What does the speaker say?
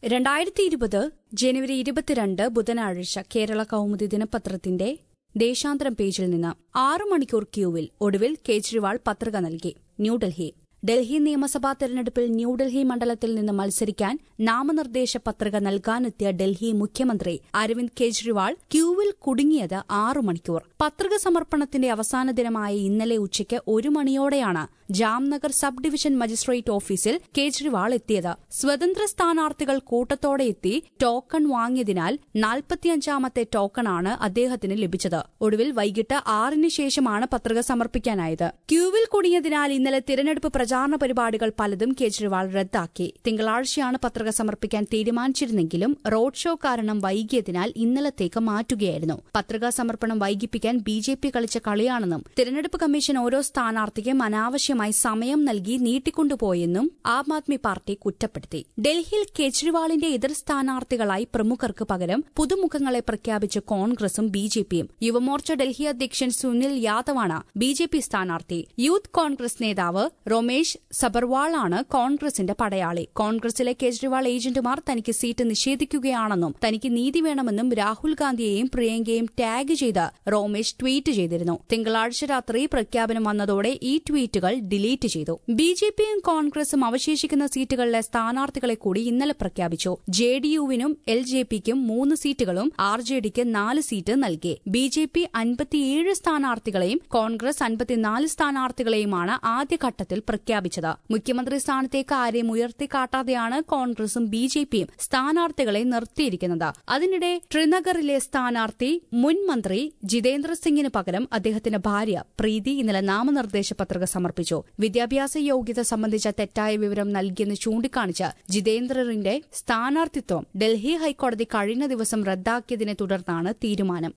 രണ്ടായിരത്തി ഇരുപത് ജനുവരി ഇരുപത്തിരണ്ട് ബുധനാഴ്ച കേരള കൗമുദി ദിനപത്രത്തിന്റെ ദേശാന്തരം പേജിൽ നിന്ന് ആറു മണിക്കൂർ ക്യൂവിൽ ഒടുവിൽ കേജ്രിവാൾ പത്രിക നൽകി ന്യൂഡൽഹി ഡൽഹി നിയമസഭാ തെരഞ്ഞെടുപ്പിൽ ന്യൂഡൽഹി മണ്ഡലത്തിൽ നിന്ന് മത്സരിക്കാൻ നാമനിർദ്ദേശ പത്രിക നൽകാനെത്തിയ ഡൽഹി മുഖ്യമന്ത്രി അരവിന്ദ് കെജ്രിവാൾ ക്യൂവിൽ കുടുങ്ങിയത് ആറു മണിക്കൂർ പത്രിക സമർപ്പണത്തിന്റെ അവസാന ദിനമായ ഇന്നലെ ഉച്ചയ്ക്ക് ഒരു മണിയോടെയാണ് ജാംനഗർ സബ് ഡിവിഷൻ മജിസ്ട്രേറ്റ് ഓഫീസിൽ കേജ്രിവാൾ എത്തിയത് സ്വതന്ത്ര സ്ഥാനാർത്ഥികൾ കൂട്ടത്തോടെ എത്തി ടോക്കൺ വാങ്ങിയതിനാൽ നാൽപ്പത്തിയഞ്ചാമത്തെ ടോക്കണാണ് അദ്ദേഹത്തിന് ലഭിച്ചത് ഒടുവിൽ വൈകിട്ട് ആറിന് ശേഷമാണ് പത്രിക സമർപ്പിക്കാനായത് ക്യൂവിൽ കുടുങ്ങിയതിനാൽ ഇന്നലെ തിരഞ്ഞെടുപ്പ് പ്രചാരണ പരിപാടികൾ പലതും കേജ്രിവാൾ റദ്ദാക്കി തിങ്കളാഴ്ചയാണ് പത്രിക സമർപ്പിക്കാൻ തീരുമാനിച്ചിരുന്നെങ്കിലും റോഡ് ഷോ കാരണം വൈകിയതിനാൽ ഇന്നലത്തേക്ക് മാറ്റുകയായിരുന്നു പത്രികാ സമർപ്പണം വൈകിപ്പിക്കാൻ ബി ജെ പി കളിച്ച കളിയാണെന്നും തിരഞ്ഞെടുപ്പ് കമ്മീഷൻ ഓരോ സ്ഥാനാർത്ഥിക്കും അനാവശ്യമായി സമയം നൽകി നീട്ടിക്കൊണ്ടുപോയെന്നും ആം ആദ്മി പാർട്ടി കുറ്റപ്പെടുത്തി ഡൽഹിയിൽ കേജ്രിവാളിന്റെ എതിർ സ്ഥാനാർത്ഥികളായി പ്രമുഖർക്ക് പകരം പുതുമുഖങ്ങളെ പ്രഖ്യാപിച്ച കോൺഗ്രസും ബി ജെ പിയും യുവമോർച്ച ഡൽഹി അധ്യക്ഷൻ സുനിൽ യാദവാണ് ബി ജെ പി സ്ഥാനാർത്ഥി യൂത്ത് കോൺഗ്രസ് നേതാവ് രമേശ് സബർവാളാണ് കോൺഗ്രസിന്റെ പടയാളി കോൺഗ്രസിലെ കേജ്രിവാൾ ഏജന്റുമാർ തനിക്ക് സീറ്റ് നിഷേധിക്കുകയാണെന്നും തനിക്ക് നീതി വേണമെന്നും രാഹുൽ ഗാന്ധിയെയും പ്രിയങ്കയെയും ടാഗ് ചെയ്ത് റോമേഷ് ട്വീറ്റ് ചെയ്തിരുന്നു തിങ്കളാഴ്ച രാത്രി പ്രഖ്യാപനം വന്നതോടെ ഈ ട്വീറ്റുകൾ ഡിലീറ്റ് ചെയ്തു ബി ജെ പിയും കോൺഗ്രസും അവശേഷിക്കുന്ന സീറ്റുകളിലെ സ്ഥാനാർത്ഥികളെ കൂടി ഇന്നലെ പ്രഖ്യാപിച്ചു ജെ ഡി യുവിനും എൽ ജെ പിക്കും മൂന്ന് സീറ്റുകളും ആർ ജെ ഡിക്ക് നാല് സീറ്റ് നൽകി ബി ജെ പി അൻപത്തിയേഴ് സ്ഥാനാർത്ഥികളെയും കോൺഗ്രസ് അൻപത്തിനാല് സ്ഥാനാർത്ഥികളെയുമാണ് ആദ്യഘട്ടത്തിൽ പ്രഖ്യാപിച്ചത് മുഖ്യമന്ത്രി സ്ഥാനത്തേക്ക് ആരെയും ഉയർത്തിക്കാട്ടാതെയാണ് കോൺഗ്രസും ബി ജെ പിയും സ്ഥാനാർത്ഥികളെ നിർത്തിയിരിക്കുന്നത് അതിനിടെ ശ്രീനഗറിലെ സ്ഥാനാർത്ഥി മുൻ മന്ത്രി ജിതേന്ദ്ര സിംഗിന് പകരം അദ്ദേഹത്തിന്റെ ഭാര്യ പ്രീതി ഇന്നലെ നാമനിർദ്ദേശ പത്രിക സമർപ്പിച്ചു വിദ്യാഭ്യാസ യോഗ്യത സംബന്ധിച്ച തെറ്റായ വിവരം നൽകിയെന്ന് ചൂണ്ടിക്കാണിച്ച് ജിതേന്ദ്രറിന്റെ സ്ഥാനാർത്ഥിത്വം ഡൽഹി ഹൈക്കോടതി കഴിഞ്ഞ ദിവസം റദ്ദാക്കിയതിനെ തുടർന്നാണ് തീരുമാനം